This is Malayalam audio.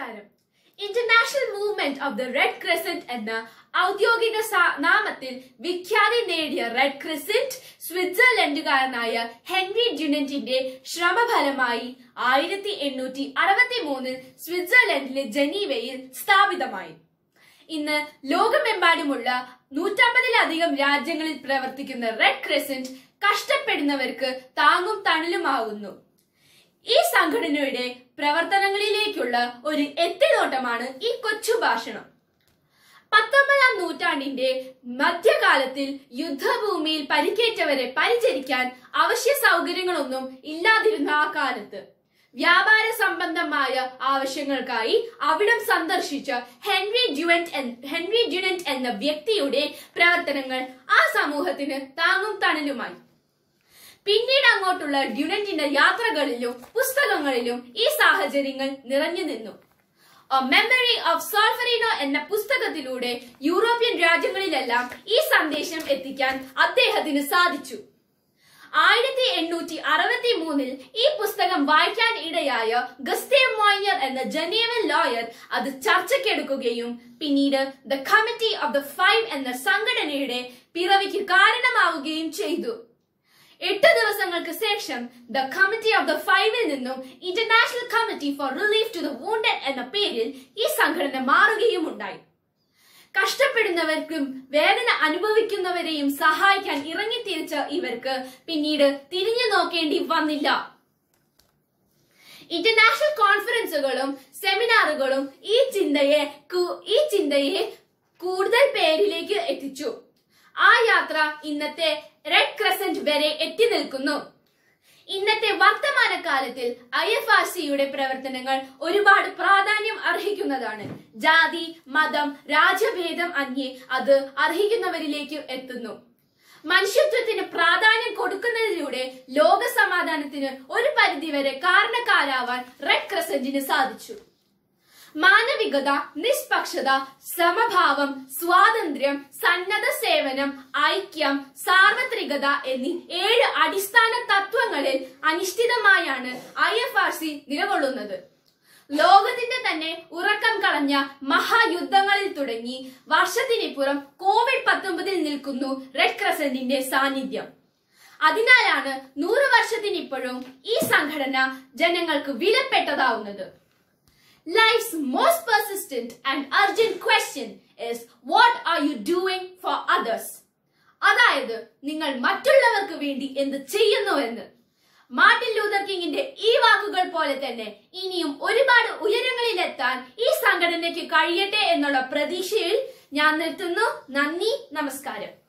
നമസ്കാരം international movement of the red crescent എന്ന ഔദ്യോഗിക സാ- നാമത്തിൽ വിഖ്യാതി നേടിയ റെഡ് ക്രിസന്റ് സ്വിറ്റ്സർലൻഡുകാരനായ ഹെൻറി ഡ്യുനന്റിന്റെ ശ്രമഫലമായി ആയിരത്തി എണ്ണൂറ്റി അറുപത്തി മൂന്നിൽ സ്വിറ്റ്സർലൻഡിലെ ജനീവയിൽ സ്ഥാപിതമായി ഇന്ന് ലോകമെമ്പാടുമുള്ള നൂറ്റമ്പതിലധികം രാജ്യങ്ങളിൽ പ്രവർത്തിക്കുന്ന റെഡ് ക്രിസന്റ് കഷ്ടപ്പെടുന്നവർക്ക് താങ്ങും തണലുമാകുന്നു ഈ സംഘടനയുടെ പ്രവർത്തനങ്ങളിലേക്കുള്ള ഒരു എത്തിനോട്ടമാണ് ഈ കൊച്ചു ഭാഷണം പത്തൊമ്പതാം നൂറ്റാണ്ടിന്റെ മധ്യകാലത്തിൽ യുദ്ധഭൂമിയിൽ പരിക്കേറ്റവരെ പരിചരിക്കാൻ അവശ്യ സൗകര്യങ്ങളൊന്നും ഇല്ലാതിരുന്ന ആ കാലത്ത് വ്യാപാര സംബന്ധമായ ആവശ്യങ്ങൾക്കായി അവിടം സന്ദർശിച്ച ഹെൻറി ഡ്യുവന്റ് എൻ- ഹെൻറി ഡ്യുനന്റ് എന്ന വ്യക്തിയുടെ പ്രവർത്തനങ്ങൾ ആ സമൂഹത്തിന് താങ്ങും തണലുമായി പിന്നീട് അങ്ങോട്ടുള്ള ഡ്യുനന്റിന്റെ യാത്രകളിലും പുസ്തകങ്ങളിലും ഈ സാഹചര്യങ്ങൾ നിറഞ്ഞു നിന്നു A Memory of Solferino എന്ന പുസ്തകത്തിലൂടെ യൂറോപ്യൻ രാജ്യങ്ങളിലെല്ലാം ഈ സന്ദേശം എത്തിക്കാൻ അദ്ദേഹത്തിന് സാധിച്ചു ആയിരത്തി എണ്ണൂറ്റി അറുപത്തി മൂന്നിൽ ഈ പുസ്തകം വായിക്കാൻ ഇടയായ ഗസ്റ്റേവ് മോയ്യർ എന്ന ജനീവൻ ലോയർ അത് ചർച്ചയ്ക്കെടുക്കുകയും പിന്നീട് the committee of the five എന്ന സംഘടനയുടെ പിറവിക്ക് കാരണമാവുകയും ചെയ്തു എട്ട് ദിവസങ്ങൾക്ക് ശേഷം ദ കമ്മിറ്റി ഓഫ് ദ ഫൈവിൽ നിന്നും international committee for relief to the wounded എന്ന പേരിൽ ഈ സംഘടന മാറുകയും ഉണ്ടായി കഷ്ടപ്പെടുന്നവർക്കും വേദന അനുഭവിക്കുന്നവരെയും സഹായിക്കാൻ ഇറങ്ങിത്തിരിച്ച ഇവർക്ക് പിന്നീട് തിരിഞ്ഞു നോക്കേണ്ടി വന്നില്ല ഇന്റർനാഷണൽ കോൺഫറൻസുകളും സെമിനാറുകളും ഈ ചിന്തയെ കു- ഈ ചിന്തയെ കൂടുതൽ പേരിലേക്ക് എത്തിച്ചു ആ യാത്ര ഇന്നത്തെ റെഡ് ക്രസന്റ് വരെ എത്തി നിൽക്കുന്നു ഇന്നത്തെ വർത്തമാനകാലത്തിൽ ഐ എഫ് ആർ സിയുടെ പ്രവർത്തനങ്ങൾ ഒരുപാട് പ്രാധാന്യം അർഹിക്കുന്നതാണ് ജാതി മതം രാജ്യഭേദം അന്യേ അത് അർഹിക്കുന്നവരിലേക്ക് എത്തുന്നു മനുഷ്യത്വത്തിന് പ്രാധാന്യം കൊടുക്കുന്നതിലൂടെ ലോക സമാധാനത്തിന് ഒരു പരിധിവരെ കാരണക്കാരാവാൻ റെഡ് ക്രസന്റിന് സാധിച്ചു മാനവികത നിഷ്പക്ഷത സമഭാവം സ്വാതന്ത്ര്യം സന്നദ്ധ സേവനം ഐക്യം സാർവത്രികത എന്നീ ഏഴ് അടിസ്ഥാന തത്വങ്ങളിൽ അനിഷ്ഠിതമായാണ് ഐ എഫ് ആർ സി നിലകൊള്ളുന്നത് ലോകത്തിന്റെ തന്നെ ഉറക്കം കളഞ്ഞ മഹായുദ്ധങ്ങളിൽ തുടങ്ങി വർഷത്തിനിപ്പുറം കോവിഡ് പത്തൊമ്പതിൽ നിൽക്കുന്നു റെഡ് ക്രസന്റിന്റെ സാന്നിധ്യം അതിനാലാണ് നൂറ് വർഷത്തിനിപ്പോഴും ഈ സംഘടന ജനങ്ങൾക്ക് വിലപ്പെട്ടതാവുന്നത് Life's most persistent and urgent question is what are you doing for others? അതായത് നിങ്ങൾ മറ്റുള്ളവർക്ക് വേണ്ടി എന്ത് ചെയ്യുന്നുവെന്ന് മാർട്ടിൻ ലൂതർ കിങ്ങിന്റെ ഈ വാക്കുകൾ പോലെ തന്നെ ഇനിയും ഒരുപാട് ഉയരങ്ങളിലെത്താൻ ഈ സംഘടനയ്ക്ക് കഴിയട്ടെ എന്നുള്ള പ്രതീക്ഷയിൽ ഞാൻ നിർത്തുന്നു നന്ദി നമസ്കാരം